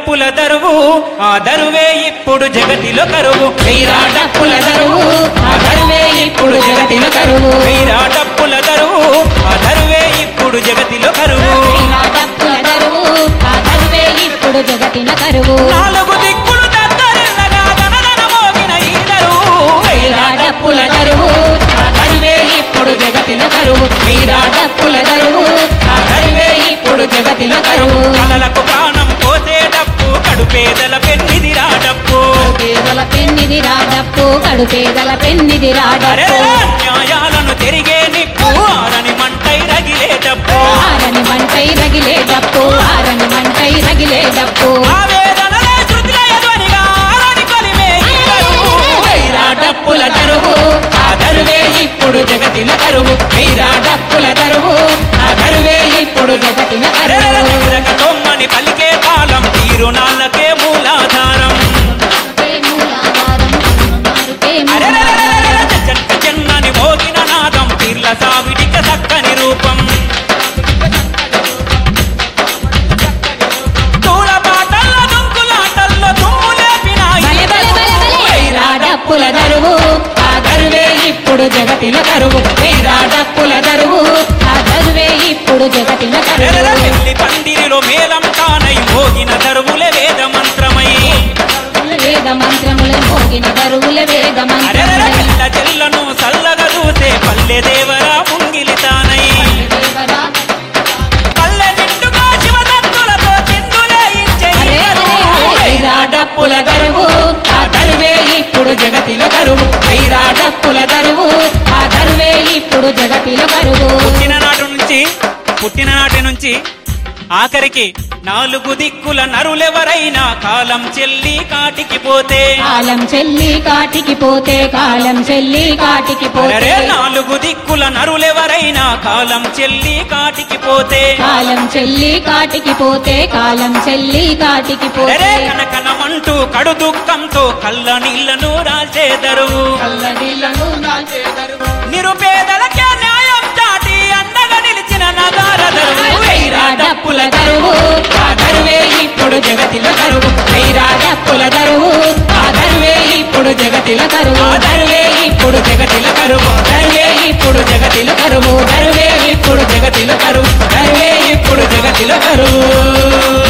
డప్పుల దరువు ఆ దరువే ఇప్పుడు జగతిలో కరువు వెయ్యిరా డప్పుల దరువు ఆ దరువే ఇప్పుడు జగతిలో కరువు వెయ్యిరా డప్పుల దరువు ఆ దరువే ఇప్పుడు జగతిలో కరువు వెయ్యిరా డప్పుల దరువు ఆ దరువే ఇప్పుడు జగతిన కరువు నాలుగు దిక్కులు దద్దరిల్లగా దనదన మోగిన ఈ దరువు వెయ్యిరా డప్పుల దరువు ఆ దరువే ఇప్పుడు జగతిన కరువు వెయ్యిరా డప్పుల దరువు ఆ దరువే ఇప్పుడు జగతిన కరువు కలలకు ప్రాణం పోసే డప్పు కడుపేదల పెన్నిదిరా డప్పు పేదల పెన్నిది రాడప్పు కడుపేదల పెన్నిది అరే రాడప్పు న్యాయాలను తిరిగే నిప్పు ఆరని మంటై రగిలే డప్పు ఆరని మంటై రగిలే డప్పు ఆరని మంటై రగిలే డప్పు ఆవేదనలే శృతిలయ ధ్వనిగా ఆరని కొలిమే ఈ దరువు. వెయ్యిరా డప్పుల దరువు ఆ దరువే ఇప్పుడు జగతిన కరువు వెయ్యిరా డప్పుల దరువు ఆ దరువే ఇప్పుడు జగతిన అరెరెరె కరువు నిరక తొమ్మని పలికే కాలం తీరునాళ్ళకే మూలాధారం అరెరెరెరెరెరె చెట్ట చెన్నని మోగిన నాదం తీర్ల సావిడిక చక్కని రూపం దూర పాటల్లో దుంకులాటల్లో దుమ్ము లేపిన ఈ బలె బలె బలె బలె. వెయ్యిరా డప్పుల దరువు ఆ దరువే ఇప్పుడు జగతిన కరువు వెయ్యిరా డప్పుల దరువు ఆ దరువే ఇప్పుడు జగతిన అరెరెరె కరువు పెళ్లి పందిరిలో మేళం కానై మోగిన దరువులే వేద మంత్రమై వేద మంత్రముల మోగిన దరువుల వేద అరెరెరె మంత్రముల పిల్ల చెల్లను సల్లగా చూసే పల్లె దేవరా ముంగిలి తానై దేవరా పల్లె నిండుగా శివదత్తులతో చిందులే ఇచ్చే ఈ అరే దరువు. వైరా డప్పుల దరువు ఆ దరువే ఇప్పుడు జగతిల కరువు వైరా డప్పుల దరువు ఆ దరువే ఇప్పుడు జగతిల కరువు పుట్టిన నాటి నుంచి పుట్టిన నాటి నుంచి ఆఖరికి నాలుగు దిక్కుల నరులెవరైనా కాలం చెల్లి కాటికి పోతే కాలం చెల్లి కాటికి పోతే కాలం చెల్లి కాటికి పోతే అరే నాలుగు దిక్కుల నరులెవరైనా కాలం చెల్లి కాటికి పోతే కాలం చెల్లి కాటికి పోతే కాలం చెల్లి కాటికి అరే పోతే కనకనమంటూ కడు దుఃఖంతో కళ్ళ నీళ్లను రాసేదరు కళ్ళనీళ్ళను దాల్చేదరు. నిరుపేదలకే న్యాయం చాటి అండగా నిలిచిన నగారదరు వైరా డప్పుల దరువు ఆ దరువే ఇప్పుడు జగతిల కరువు వైరా డప్పుల దరువు ఆ దరువే ఇప్పుడు జగతిల కరువు ఆ దరువే ఇప్పుడు జగతిల కరువు దరువే ఇప్పుడు జగతిల కరువు దరువే ఇప్పుడు జగతిల కరువు దరువే ఇప్పుడు జగతిల కరువు